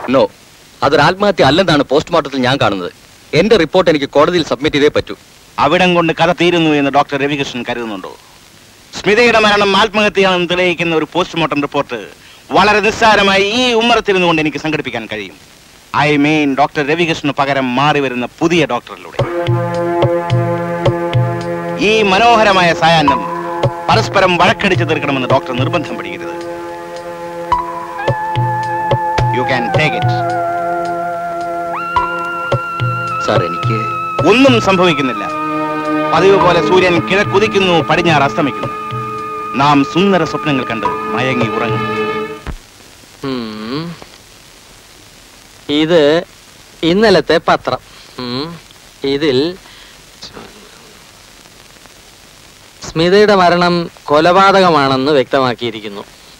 No അതൊരു ആത്മഹത്യ അല്ലെന്നാണ് പോസ്റ്റ്മോർട്ടത്തിൽ ഞാൻ കാണുന്നത് എന്റെ റിപ്പോർട്ട് എനിക്ക് കോടതിയിൽ സബ്മിറ്റ് ചെയ്തേ പറ്റൂ അവിടം കൊണ്ട് കഥ തീരുന്നു എന്ന് ഡോക്ടർ രവികൃഷ്ണൻ കരുതുന്നുണ്ടോ സ്മിതയുടെ മരണം ആത്മഹത്യയാണെന്ന് തെളിയിക്കുന്ന ഒരു പോസ്റ്റ്മോർട്ടം റിപ്പോർട്ട് വളരെ നിസ്സാരമായി ഈ ഉമ്മറത്തിരുന്നു കൊണ്ട് എനിക്ക് സംഘടിപ്പിക്കാൻ കഴിയും ഐ മീൻ ഡോക്ടർ രവികൃഷ്ണന് പകരം മാറി വരുന്ന പുതിയ ഡോക്ടറിലൂടെ ഈ മനോഹരമായ സായാഹ്നം പരസ്പരം വഴക്കടിച്ചു തീർക്കണമെന്ന് ഡോക്ടർ നിർബന്ധം പിടിക്കരുത് you can take it sir എനിക്ക് ഒന്നും സംഭവിക്കുന്നില്ല പതിവ് പോലെ സൂര്യൻ കിഴക്കുതിക്കുന്നു പടിഞ്ഞാറ് അസ്തമിക്കുന്നു നാം സുന്ദര സ്വപ്നങ്ങൾ കണ്ട് മയങ്ങി ഉറങ്ങും ഉം. ഇത് ഇന്നലത്തെ പത്രം ഉം. ഇതിൽ സ്മിതയുടെ മരണം കൊലപാതകമാണെന്ന് വ്യക്തമാക്കിയിരിക്കുന്നു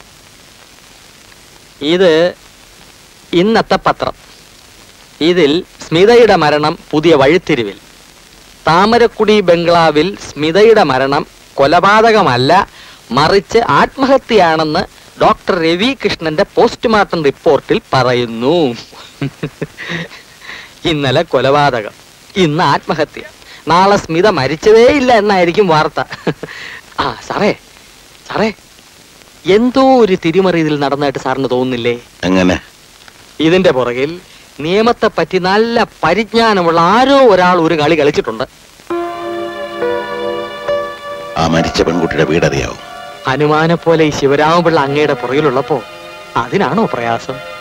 ഇത് ഇന്നത്തെ പത്രം ഇതിൽ സ്മിതയുടെ മരണം പുതിയ വഴിത്തിരിവിൽ താമരക്കുടി ബംഗ്ലാവിൽ സ്മിതയുടെ മരണം കൊലപാതകമല്ല മറിച്ച് ആത്മഹത്യയാണെന്ന് ഡോക്ടർ രവി കൃഷ്ണന്റെ പോസ്റ്റ്മോർട്ടം റിപ്പോർട്ടിൽ പറയുന്നു ഇന്നലെ കൊലപാതകം ഇന്ന് ആത്മഹത്യ നാളെ സ്മിത മരിച്ചതേ ഇല്ല എന്നായിരിക്കും വാർത്ത ആ സാറേ സാറേ എന്തോ ഒരു തിരിമറി ഇതിൽ നടന്നതായിട്ട് സാറിന് തോന്നുന്നില്ലേ എങ്ങനെ ഇതിന്റെ പുറകിൽ നിയമത്തെ പറ്റി നല്ല പരിജ്ഞാനമുള്ള ആരോ ഒരാൾ ഒരു കളി കളിച്ചിട്ടുണ്ട് ആ മരിച്ച പെൺകുട്ടിയുടെ വീടറിയാവും ഹനുമാനെ പോലെ ഈ ശിവരാമപിള്ള അങ്ങയുടെ പുറകിലുള്ളപ്പോ അതിനാണോ പ്രയാസം